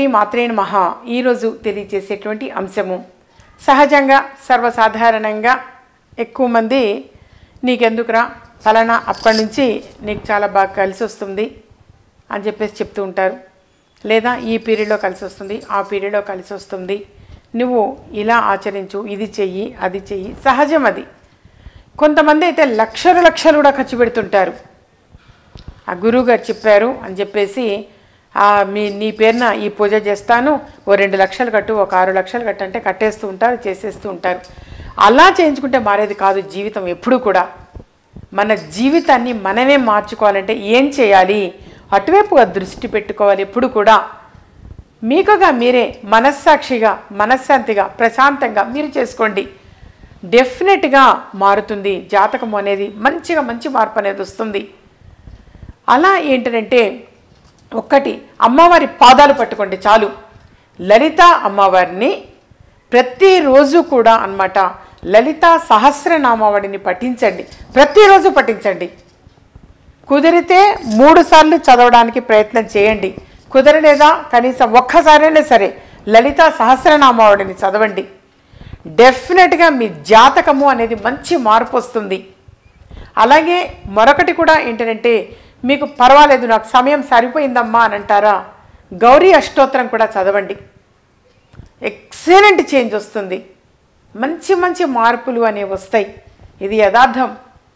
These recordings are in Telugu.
మాత్రేణ మహా ఈరోజు తెలియజేసేటువంటి అంశము సహజంగా సర్వసాధారణంగా ఎక్కువ మంది నీకెందుకురా ఫలానా అక్కడి నుంచి నీకు చాలా బాగా కలిసి వస్తుంది అని చెప్పేసి చెప్తూ ఉంటారు లేదా ఈ పీరియడ్లో కలిసి వస్తుంది ఆ పీరియడ్లో కలిసి వస్తుంది నువ్వు ఇలా ఆచరించు ఇది చెయ్యి అది చెయ్యి సహజం అది కొంతమంది అయితే లక్షలు లక్షలు కూడా ఖర్చు పెడుతుంటారు ఆ గురువు గారు చెప్పారు అని చెప్పేసి ఆ మీ నీ పేరున ఈ పూజ చేస్తాను ఓ రెండు లక్షలు కట్టు ఒక ఆరు లక్షలు కట్టు అంటే కట్టేస్తూ ఉంటారు చేసేస్తూ ఉంటారు అలా చేయించుకుంటే మారేది కాదు జీవితం ఎప్పుడూ కూడా మన జీవితాన్ని మనమే మార్చుకోవాలంటే ఏం చేయాలి అటువైపుగా దృష్టి పెట్టుకోవాలి ఎప్పుడు కూడా మీకుగా మీరే మనస్సాక్షిగా మనశ్శాంతిగా ప్రశాంతంగా మీరు చేసుకోండి డెఫినెట్గా మారుతుంది జాతకం అనేది మంచిగా మంచి మార్పు అనేది వస్తుంది అలా ఏంటంటే ఒక్కటి అమ్మవారి పాదాలు పట్టుకోండి చాలు లలిత అమ్మవారిని ప్రతిరోజు కూడా అన్నమాట లలిత సహస్రనామావళిని పఠించండి ప్రతిరోజు పఠించండి కుదిరితే మూడు సార్లు చదవడానికి ప్రయత్నం చేయండి కుదరలేదా కనీసం ఒక్కసారైనా సరే లలిత సహస్రనామావళిని చదవండి డెఫినెట్గా మీ జాతకము అనేది మంచి మార్పు వస్తుంది అలాగే మరొకటి కూడా ఏంటంటే మీకు పర్వాలేదు నాకు సమయం సరిపోయిందమ్మా అని అంటారా గౌరీ అష్టోత్తరం కూడా చదవండి ఎక్సలెంట్ చేంజ్ వస్తుంది మంచి మంచి మార్పులు అనేవి వస్తాయి ఇది యథార్థం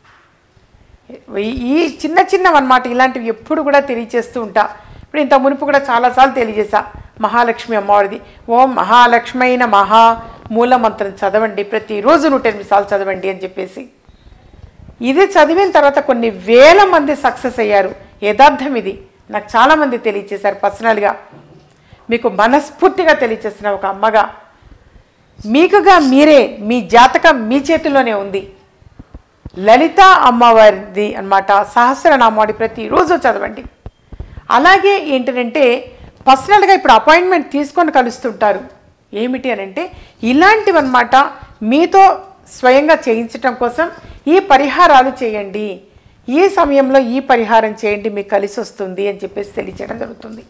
ఈ- ఈ చిన్న చిన్నవన్నమాట ఇలాంటివి ఎప్పుడు కూడా తెలియచేస్తూ ఉంటా ఇప్పుడు ఇంత మునుపు కూడా చాలాసార్లు తెలియజేశా మహాలక్ష్మి అమ్మవారిది ఓం మహాలక్ష్మైన మహా మూల మంత్రం చదవండి ప్రతిరోజు నూట ఎనిమిది సార్లు చదవండి అని చెప్పేసి ఇది చదివిన తర్వాత కొన్ని వేల మంది సక్సెస్ అయ్యారు యథార్థం ఇది నాకు చాలామంది తెలియచేశారు పర్సనల్గా మీకు మనస్ఫూర్తిగా తెలియచేసిన ఒక అమ్మగా మీకుగా మీరే మీ జాతకం మీ చేతిలోనే ఉంది లలిత అమ్మవారిది అన్నమాట సహస్రనామాడి ప్రతిరోజు చదవండి అలాగే ఏంటంటే పర్సనల్గా ఇప్పుడు అపాయింట్మెంట్ తీసుకొని కలుస్తుంటారు ఏమిటి అని అంటే ఇలాంటివన్నమాట మీతో స్వయంగా చేయించటం కోసం ఈ పరిహారాలు చేయండి ఈ సమయంలో ఈ పరిహారం చేయండి మీకు కలిసి వస్తుంది అని చెప్పేసి తెలియచేయడం జరుగుతుంది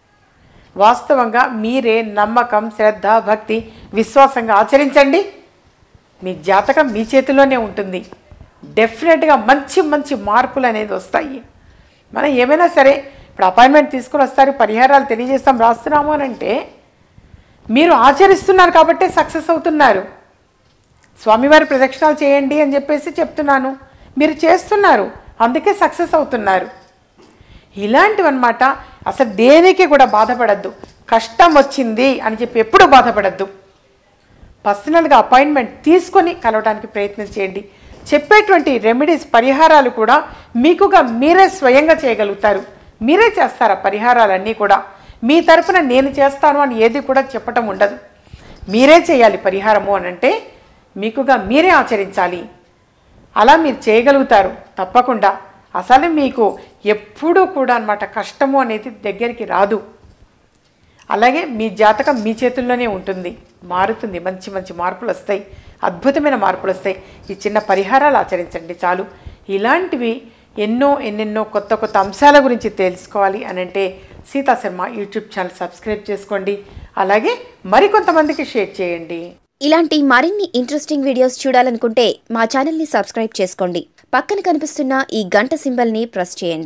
వాస్తవంగా మీరే నమ్మకం శ్రద్ధ భక్తి విశ్వాసంగా ఆచరించండి మీ జాతకం మీ చేతిలోనే ఉంటుంది డెఫినెట్గా మంచి మంచి మార్పులు అనేది వస్తాయి మనం ఏమైనా సరే ఇప్పుడు అపాయింట్మెంట్ తీసుకుని వస్తారు పరిహారాలు తెలియజేస్తాం రాస్తున్నాము అని అంటే మీరు ఆచరిస్తున్నారు కాబట్టే సక్సెస్ అవుతున్నారు స్వామివారి ప్రదక్షిణాలు చేయండి అని చెప్పేసి చెప్తున్నాను మీరు చేస్తున్నారు అందుకే సక్సెస్ అవుతున్నారు ఇలాంటివన్నమాట అసలు దేనికి కూడా బాధపడద్దు కష్టం వచ్చింది అని చెప్పి ఎప్పుడు బాధపడద్దు పర్సనల్గా అపాయింట్మెంట్ తీసుకొని కలవడానికి ప్రయత్నం చేయండి చెప్పేటువంటి రెమెడీస్ పరిహారాలు కూడా మీకుగా మీరే స్వయంగా చేయగలుగుతారు మీరే చేస్తారు ఆ పరిహారాలన్నీ కూడా మీ తరపున నేను చేస్తాను అని ఏది కూడా చెప్పటం ఉండదు మీరే చేయాలి పరిహారము అని అంటే మీకుగా మీరే ఆచరించాలి అలా మీరు చేయగలుగుతారు తప్పకుండా అసలు మీకు ఎప్పుడూ కూడా అన్నమాట కష్టము అనేది దగ్గరికి రాదు అలాగే మీ జాతకం మీ చేతుల్లోనే ఉంటుంది మారుతుంది మంచి మంచి మార్పులు వస్తాయి అద్భుతమైన మార్పులు వస్తాయి ఈ చిన్న పరిహారాలు ఆచరించండి చాలు ఇలాంటివి ఎన్నో ఎన్నెన్నో కొత్త కొత్త అంశాల గురించి తెలుసుకోవాలి అని అంటే Seetha Sharma YouTube channel subscribe చేసుకోండి అలాగే మరికొంతమందికి షేర్ చేయండి ఇలాంటి మరిన్ని ఇంట్రెస్టింగ్ వీడియోస్ చూడాలనుకుంటే మా ఛానల్ని సబ్స్క్రైబ్ చేసుకోండి పక్కన కనిపిస్తున్న ఈ గంట సింబల్ని ప్రెస్ చేయండి